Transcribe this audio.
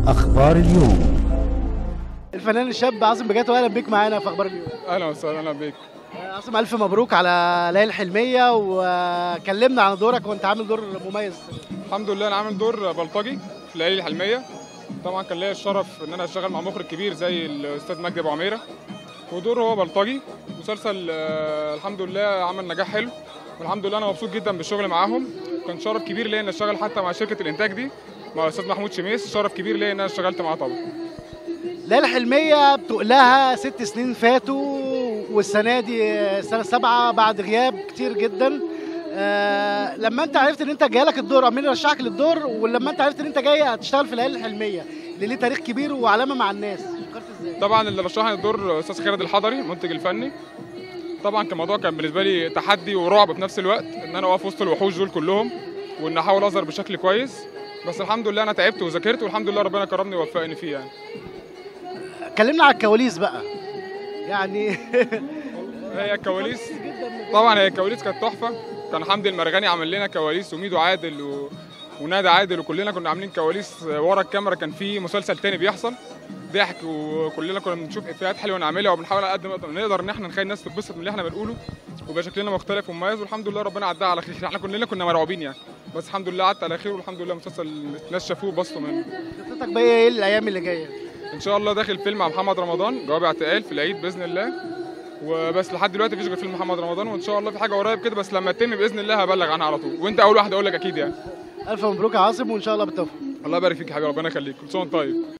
أخبار اليوم الفنان الشاب عاصم بجات واهلا بيك معانا في اخبار اليوم اهلا وسهلا اهلا بيك آه، عاصم الف مبروك على ليالي الحلميه وكلمنا عن دورك وانت عامل دور مميز الحمد لله انا عامل دور بلطجي في الليالي الحلميه طبعا كان ليا الشرف ان انا اشتغل مع مخرج كبير زي الاستاذ مجدي ابو عميره ودور هو بلطجي مسلسل آه، الحمد لله عمل نجاح حلو والحمد لله انا مبسوط جدا بالشغل معاهم كان شرف كبير ليا ان اشتغل حتى مع شركه الانتاج دي مع الاستاذ محمود شميس شرف كبير ليا ان انا اشتغلت معاه طبعا ليالي الحلميه بتقلها ست سنين فاتوا والسنه دي السنه السابعه بعد غياب كتير جدا آه لما انت عرفت ان انت جايلك الدور مين رشحك للدور ولما انت عرفت ان انت جاي هتشتغل في ليالي الحلميه اللي ليه تاريخ كبير وعلامه مع الناس فكرت ازاي؟ طبعا اللي رشحني الدور استاذ خالد الحضري المنتج الفني طبعا كان الموضوع كان بالنسبه لي تحدي ورعب في نفس الوقت ان انا اقف وسط الوحوش دول كلهم وان احاول اظهر بشكل كويس بس الحمد لله انا تعبت وذاكرت والحمد لله ربنا كرمني ووفقني فيه يعني كلمنا على الكواليس بقى يعني هي الكواليس طبعا هي الكواليس كانت تحفه كان حمدي المرغني عامل لنا كواليس وميدو عادل و... ونادى عادل وكلنا كنا عاملين كواليس ورا الكاميرا كان في مسلسل تاني بيحصل ضحك وكلنا كنا بنشوف افيهات حلوه نعملها وبنحاول على قد ما نقدر- نقدر ان احنا نخلي الناس تتبسط من اللي احنا بنقوله ويبقى شكلنا مختلف ومميز والحمد لله ربنا عداها على خير احنا كلنا كنا مرعوبين يعني بس الحمد لله عدت على خير والحمد لله مسلسل الناس شافوه وبسطوا منه خطتك بقى ايه الايام اللي جايه؟ ان شاء الله داخل فيلم مع محمد رمضان جواب اعتقال في العيد باذن الله وبس لحد دلوقتي مفيش غير فيلم محمد رمضان وان شاء الله في حاجه قريب كده بس لما تتم باذن الله هبلغ عنها على طول وانت اول واحد اقول لك اكيد يعني الف مبروك يا عاصم وان شاء الله بالتوفيق الله يبارك فيك يا حبيبي ربنا يخليك كل سنه وانت طيب